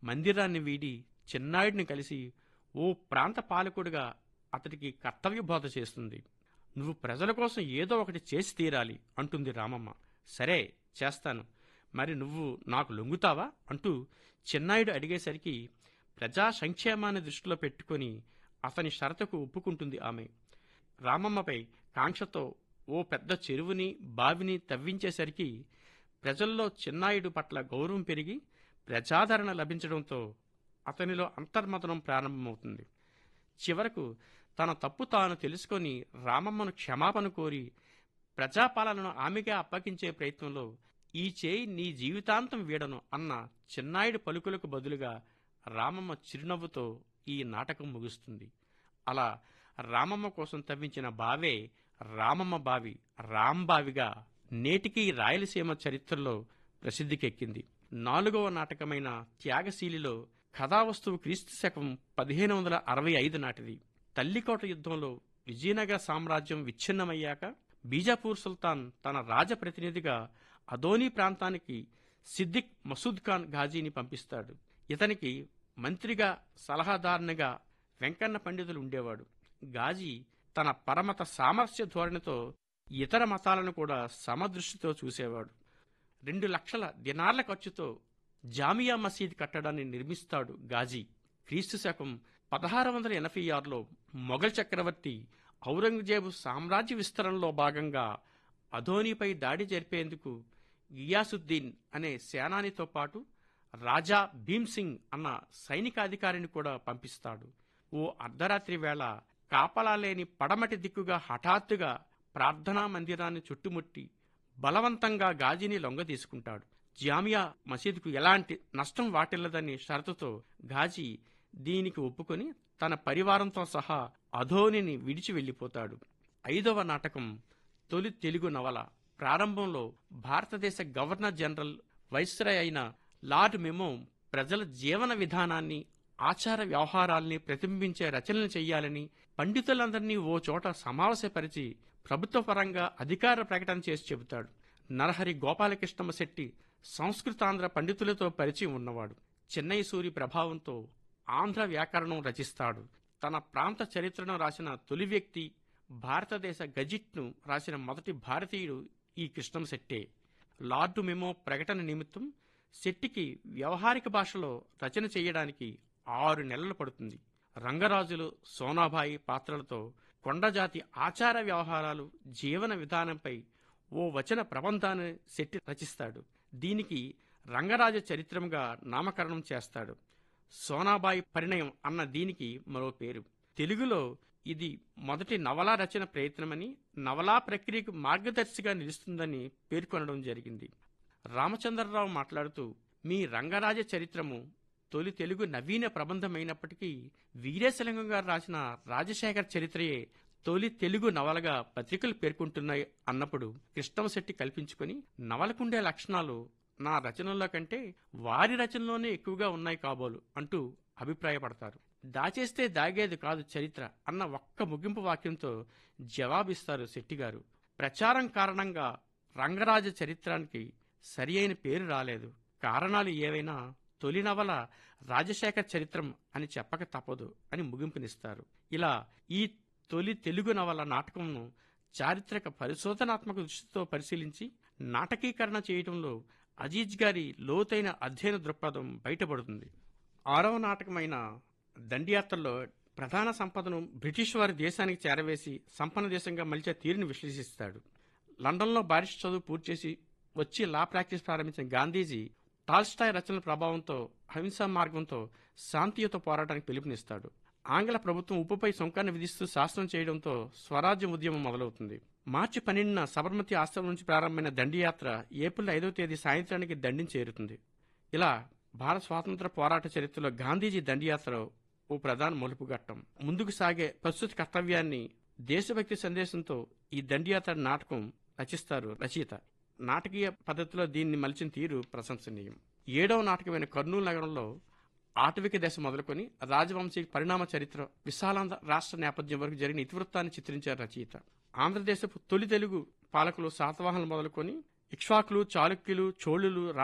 మందిరాన్ని వీడి చిన్నాయుడిని కలిసి ఓ ప్రాంత పాలకుడిగా అతడికి కర్తవ్య బోధ చేస్తుంది నువ్వు ప్రజల కోసం ఏదో ఒకటి చేసి తీరాలి అంటుంది రామమ్మ సరే చేస్తాను మరి నువ్వు నాకు లొంగుతావా అంటూ చిన్నాయుడు అడిగేసరికి ప్రజా సంక్షేమాన్ని దృష్టిలో పెట్టుకొని అతని షరతుకు ఒప్పుకుంటుంది ఆమె రామమ్మపై కాంక్షతో ఓ పెద్ద చెరువుని బావిని తవ్వించేసరికి ప్రజల్లో చిన్నాయుడు పట్ల గౌరవం పెరిగి ప్రజాదరణ లభించడంతో అతనిలో అంతర్మతనం ప్రారంభమవుతుంది చివరకు తన తప్పు తాను తెలుసుకొని రామమ్మను క్షమాపణ కోరి ప్రజాపాలనను ఆమెగా అప్పగించే ప్రయత్నంలో ఈ చేయి నీ జీవితాంతం వీడను అన్న చిన్నాయుడు పలుకులకు బదులుగా రామమ్మ చిరునవ్వుతో ఈ నాటకం ముగుస్తుంది అలా రామమ్మ కోసం తవ్వించిన బావే రామమ్మ బావి రాంబావిగా నేటికి రాయలసీమ చరిత్రలో ప్రసిద్ధికెక్కింది నాలుగవ నాటకమైన త్యాగశీలిలో కథావస్తువు క్రీస్తు శకం పదిహేను వందల అరవై ఐదు నాటిది తల్లికోట యుద్ధంలో విజయనగర సామ్రాజ్యం విచ్ఛిన్నమయ్యాక బీజాపూర్ సుల్తాన్ తన రాజప్రతినిధిగా అదోనీ ప్రాంతానికి సిద్దిక్ మసూద్ ఖాన్ ఘాజీని పంపిస్తాడు ఇతనికి మంత్రిగా సలహాదారునిగా వెంకన్న పండితులు ఉండేవాడు గాజీ తన పరమత సామరస్య ధోరణితో ఇతర మతాలను కూడా సమదృష్టితో చూసేవాడు రెండు లక్షల దినార్ల ఖర్చుతో జామియా మసీద్ కట్టడాన్ని నిర్మిస్తాడు గాజీ క్రీస్తు శకం పదహారు వందల ఎనభై ఆరులో మొఘల్ చక్రవర్తి ఔరంగజేబు సామ్రాజ్య విస్తరణలో భాగంగా అధోనిపై దాడి జరిపేందుకు గియాసుద్దీన్ అనే సేనానితో పాటు రాజా భీమ్సింగ్ అన్న సైనికాధికారిని కూడా పంపిస్తాడు ఓ అర్ధరాత్రి వేళ కాపలా లేని పడమటి దిక్కుగా హఠాత్తుగా ప్రార్థనా మందిరాన్ని చుట్టుముట్టి బలవంతంగా గాజీని లొంగ తీసుకుంటాడు జామియా మసీదుకు ఎలాంటి నష్టం వాటిల్లదని షరతుతో గాజీ దీనికి ఒప్పుకొని తన పరివారంతో సహా అధోనిని విడిచి వెళ్ళిపోతాడు ఐదవ నాటకం తొలి తెలుగు నవల ప్రారంభంలో భారతదేశ గవర్నర్ జనరల్ వైస్రాయ్ అయిన లార్డ్ మెమో ప్రజల జీవన విధానాన్ని ఆచార వ్యవహారాల్ని ప్రతిబింబించే రచనలు చేయాలని పండితులందరినీ ఓ చోట సమావేశపరిచి ప్రభుత్వ పరంగా అధికార ప్రకటన చేసి చెబుతాడు నరహరి గోపాలకృష్ణమ్మ శెట్టి సంస్కృతాంధ్ర పండితులతో పరిచయం ఉన్నవాడు చెన్నై సూరి ప్రభావంతో ఆంధ్ర వ్యాకరణం రచిస్తాడు తన ప్రాంత చరిత్రను రాసిన తొలి వ్యక్తి భారతదేశ గజిట్ను రాసిన మొదటి భారతీయుడు ఈ కృష్ణం శెట్టే లార్డు మెమో ప్రకటన నిమిత్తం శెట్టికి వ్యవహారిక భాషలో రచన చేయడానికి ఆరు నెలలు పడుతుంది రంగరాజులు సోనాబాయి పాత్రలతో కొండజాతి ఆచార వ్యవహారాలు జీవన విధానంపై ఓ వచన ప్రబంధాన్ని శెట్టి రచిస్తాడు దీనికి రంగరాజ చరిత్రముగా నామకరణం చేస్తాడు సోనాబాయి పరిణయం అన్న దీనికి మరో పేరు తెలుగులో ఇది మొదటి నవలా రచన ప్రయత్నమని నవలా ప్రక్రియకు మార్గదర్శిగా నిలుస్తుందని పేర్కొనడం జరిగింది రామచంద్రరావు మాట్లాడుతూ మీ రంగరాజ చరిత్రము తొలి తెలుగు నవీన ప్రబంధమైనప్పటికీ వీరేశలింగం గారు రాసిన రాజశేఖర్ చరిత్రయే తొలి తెలుగు నవలగా పత్రికలు పేర్కొంటున్నాయి అన్నప్పుడు కృష్ణమశెట్టి కల్పించుకొని నవలకుండే లక్షణాలు నా రచనల్లో కంటే వారి రచనలోనే ఎక్కువగా ఉన్నాయి కాబోలు అంటూ అభిప్రాయపడతారు దాచేస్తే దాగేది కాదు చరిత్ర అన్న ఒక్క ముగింపు వాక్యంతో జవాబిస్తారు శెట్టిగారు ప్రచారం కారణంగా రంగరాజ చరిత్రానికి సరి అయిన పేరు రాలేదు కారణాలు ఏవైనా తొలి నవల రాజశేఖర్ చరిత్రం అని చెప్పక తప్పదు అని ముగింపునిస్తారు ఇలా ఈ తొలి తెలుగు నవల నాటకంను చారిత్రక పరిశోధనాత్మక దృష్టితో పరిశీలించి నాటకీకరణ చేయడంలో అజీజ్ గారి లోతైన అధ్యయన దృక్పథం బయటపడుతుంది ఆరవ నాటకమైన దండియాత్రలో ప్రధాన సంపదను బ్రిటిష్ వారి దేశానికి చేరవేసి సంపన్న దేశంగా మలిచే తీరుని విశ్లేషిస్తాడు లండన్లో బారిస్టర్ చదువు పూర్తి చేసి వచ్చి లా ప్రాక్టీస్ ప్రారంభించిన గాంధీజీ టాల్స్టాయ్ రచనల ప్రభావంతో అహింసా మార్గంతో శాంతియుత పోరాటానికి పిలుపునిస్తాడు ఆంగ్ల ప్రభుత్వం ఉప్పుపై సుంకాన్ని విధిస్తూ శాసనం చేయడంతో స్వరాజ్య ఉద్యమం మొదలవుతుంది మార్చి పన్నెండున సబర్మతి ఆశ్రమం నుంచి ప్రారంభమైన దండియాత్ర ఏప్రిల్ ఐదవ తేదీ సాయంత్రానికి దండిని చేరుతుంది ఇలా భారత స్వాతంత్ర పోరాట చరిత్రలో గాంధీజీ దండియాత్ర ఓ ప్రధాన మలుపు ఘట్టం ముందుకు సాగే ప్రస్తుత కర్తవ్యాన్ని దేశభక్తి సందేశంతో ఈ దండియాత్ర నాటకం రచిస్తారు రచయిత నాటకీయ పద్ధతిలో దీన్ని మలిచిన తీరు ప్రశంసనీయం ఏడవ నాటకమైన కర్నూలు నగరంలో ఆటవిక దశ మొదలుకొని రాజవంశీ పరిణామ చరిత్ర విశాలాంధ్ర రాష్ట్ర నేపథ్యం వరకు జరిగిన ఇతివృత్తాన్ని చిత్రించారు రచయిత ఆంధ్రదేశపు తొలి తెలుగు పాలకులు శాతవాహనులు మొదలుకొని ఇక్ష్వాకులు చాళుక్యులు చోళులు రాష్ట్ర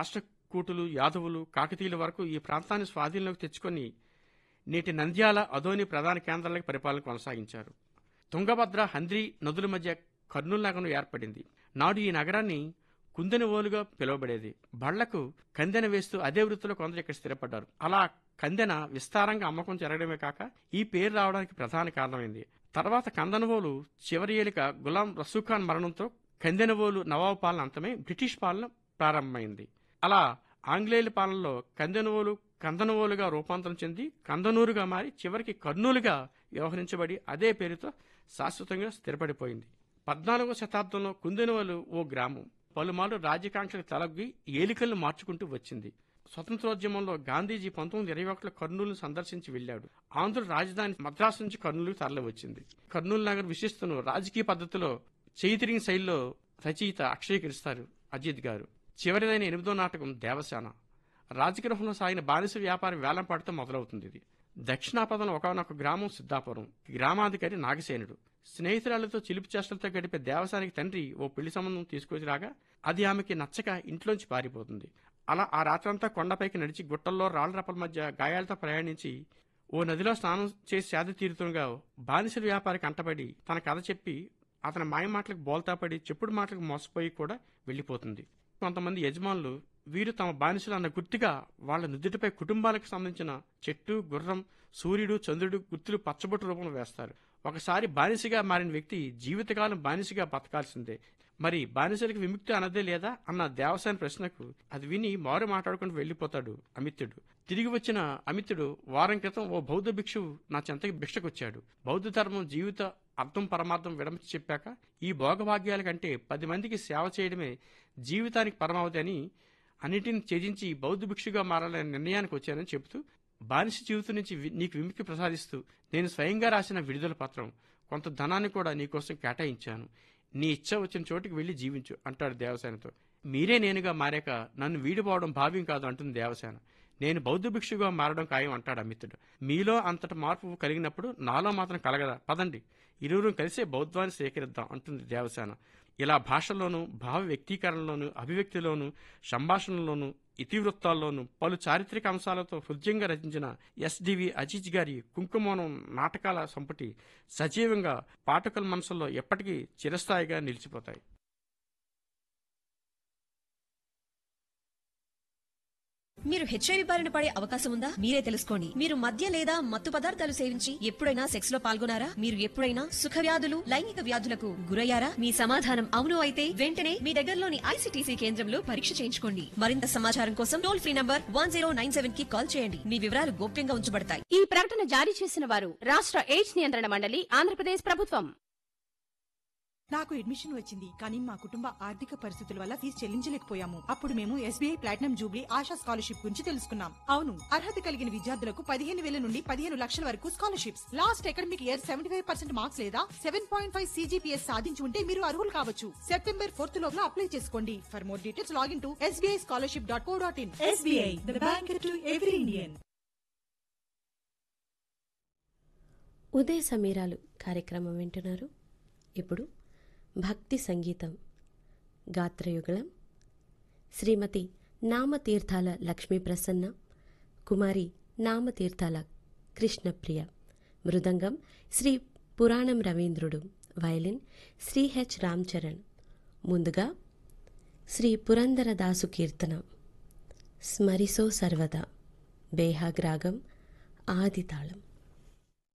ముక్కూటులు యాదవులు కాకతీయుల వరకు ఈ ప్రాంతాన్ని స్వాధీనంలోకి తెచ్చుకొని నేటి నంద్యాల అదోని ప్రధాన కేంద్రాలకు పరిపాలన కొనసాగించారు తుంగభద్ర హంద్రి నదుల మధ్య కర్నూలు నగరం ఏర్పడింది నాడు ఈ నగరాన్ని కుందెనవోలుగా పిలువబడేది బళ్లకు కందెన వేస్తూ అదే వృత్తిలో కొందరు ఇక్కడ స్థిరపడ్డారు అలా కందెన విస్తారంగా అమ్మకం జరగడమే కాక ఈ పేరు రావడానికి ప్రధాన కారణమైంది తర్వాత కందనవోలు చివరి ఏలిక గులాం రసూఖాన్ మరణంతో కందెనవోలు నవాబు పాలన అంతమై బ్రిటిష్ పాలన ప్రారంభమైంది అలా ఆంగ్లేయుల పాలనలో కందెనవోలు కందనవోలుగా రూపాంతరం చెంది కందనూరుగా మారి చివరికి కర్నూలుగా వ్యవహరించబడి అదే పేరుతో శాశ్వతంగా స్థిరపడిపోయింది పద్నాలుగో శతాబ్దంలో కుందెనవోలు ఓ గ్రామం పలుమార్లు రాజకాంక్షలకు తలగ్గి ఏలికలను మార్చుకుంటూ వచ్చింది స్వతంత్రోద్యమంలో గాంధీజీ పంతొమ్మిది ఇరవై ఒకటిలో కర్నూలును సందర్శించి వెళ్ళాడు ఆంధ్ర రాజధాని మద్రాసు నుంచి కర్నూలుకు తరలి వచ్చింది కర్నూలు నగర్ విశిష్టను రాజకీయ పద్ధతిలో చేయితిరిగిన శైలిలో రచయిత అక్షయీకరిస్తారు అజిత్ గారు చివరిదైన ఎనిమిదో నాటకం దేవసేన రాజగృహంలో సాగిన బానిస వ్యాపారం వేలం పాటుతో మొదలవుతుంది ఇది దక్షిణాపదంలో ఒకనొక గ్రామం సిద్ధాపురం గ్రామాధికారి నాగసేనుడు స్నేహితురాలతో చిలిపి చేష్టలతో గడిపే దేవసానికి తండ్రి ఓ పెళ్లి సంబంధం తీసుకొచ్చి రాగా అది ఆమెకి నచ్చక ఇంట్లోంచి పారిపోతుంది అలా ఆ రాత్రంతా కొండపైకి నడిచి గుట్టల్లో రాళ్ల రప్పల మధ్య గాయాలతో ప్రయాణించి ఓ నదిలో స్నానం చేసి సేద తీరుతుండగా బానిసల వ్యాపారికి అంటబడి తన కథ చెప్పి అతని మాయ మాటలకు బోల్తా పడి చెప్పుడు మాటలకు మోసపోయి కూడా వెళ్ళిపోతుంది కొంతమంది యజమానులు వీరు తమ బానిసలు అన్న గుర్తుగా వాళ్ళ నుదుటిపై కుటుంబాలకు సంబంధించిన చెట్టు గుర్రం సూర్యుడు చంద్రుడు గుర్తులు పచ్చబొట్టు రూపంలో వేస్తారు ఒకసారి బానిసగా మారిన వ్యక్తి జీవితకాలం బానిసగా బతకాల్సిందే మరి బానిసలకు విముక్తి అన్నదే లేదా అన్న దేవసాని ప్రశ్నకు అది విని మారు మాట్లాడుకుంటూ వెళ్ళిపోతాడు అమితుడు తిరిగి వచ్చిన అమితుడు వారం క్రితం ఓ బౌద్ధ భిక్షువు నా చెంతకి భిక్షకొచ్చాడు బౌద్ధ ధర్మం జీవిత అర్థం పరమార్థం విడమచి చెప్పాక ఈ భోగభాగ్యాల కంటే పది మందికి సేవ చేయడమే జీవితానికి పరమావధి అని అన్నిటిని త్యజించి బౌద్ధ భిక్షుగా మారాలనే నిర్ణయానికి వచ్చానని చెబుతూ బానిస జీవితం నుంచి వి- నీకు విముక్తి ప్రసాదిస్తూ నేను స్వయంగా రాసిన విడుదల పత్రం కొంత ధనాన్ని కూడా నీకోసం కేటాయించాను నీ ఇచ్చ వచ్చిన చోటికి వెళ్ళి జీవించు అంటాడు దేవసేనతో మీరే నేనుగా మారాక నన్ను వీడిపోవడం భావ్యం కాదు అంటుంది దేవసేన నేను బౌద్ధ భిక్షుగా మారడం ఖాయం అంటాడు అమితుడు మీలో అంతటి మార్పు కలిగినప్పుడు నాలో మాత్రం కలగదా పదండి ఇరువురు కలిసే బౌద్ధాన్ని స్వీకరిద్దాం అంటుంది దేవసేన ఇలా భాషలోను భావ వ్యక్తీకరణలోను అభివ్యక్తిలోను సంభాషణలోను ఇతివృత్తాల్లోనూ పలు చారిత్రక అంశాలతో హృదయంగా రచించిన ఎస్డివి అజీజ్ గారి కుంకుమోనం నాటకాల సంపుటి సజీవంగా పాఠకుల మనసుల్లో ఎప్పటికీ చిరస్థాయిగా నిలిచిపోతాయి మీరు హెచ్ఐవి బారిన పడే అవకాశం ఉందా మీరే తెలుసుకోండి మీరు మద్య లేదా మత్తు పదార్థాలు సేవించి ఎప్పుడైనా సెక్స్ లో పాల్గొనారా మీరు ఎప్పుడైనా సుఖ వ్యాధులు లైంగిక వ్యాధులకు గురయ్యారా మీ సమాధానం అవును అయితే వెంటనే మీ దగ్గరలోని ఐసిటీసీ కేంద్రంలో పరీక్ష చేయించుకోండి మరింత సమాచారం కోసం టోల్ ఫ్రీ నంబర్ వన్ కి కాల్ చేయండి మీ వివరాలు గోప్యంగా ఉంచబడతాయి ఈ ప్రకటన జారీ చేసిన వారు రాష్ట్ర ఎయిడ్స్ నియంత్రణ మండలి ఆంధ్రప్రదేశ్ ప్రభుత్వం నాకు అడ్మిషన్ వచ్చింది కానీ మా కుటుంబ ఆర్థిక పరిస్థితుల వల్ల ఫీజు చెల్లించలేకపోయాము అప్పుడు మేము SBI platinum jubilee Asha scholarship గురించి తెలుసుకున్నాం అవును అర్హత కలిగిన విద్యార్థులకు పదిహేను వేల నుండి పదిహేను లక్షల వరకు scholarships last academic year seventy five percent marks లేదా సెవెన్ పాయింట్ ఫైవ్ సీజీపీఎస్ సాధించి ఉంటే మీరు అర్హులు కావచ్చు సెప్టెంబర్ ఫోర్త్ లోపల అప్లై చేసుకోండి for more details login to SBI scholarship dot co dot in SBI the bank to every Indian ఉదయ సమీరాలు కార్యక్రమం వింటున్నారు ఇప్పుడు భక్తి సంగీతం గాత్రయుగళం శ్రీమతి నామతీర్థాల లక్ష్మీ ప్రసన్న కుమారి నామతీర్థాల కృష్ణప్రియ మృదంగం శ్రీ పురాణం రవీంద్రుడు వయలిన్ శ్రీ హెచ్ రామ్చరణ్ ముందుగా శ్రీ పురందరదాసు కీర్తన స్మరిసో సర్వదా బేహాగ్ రాగం ఆదితాళం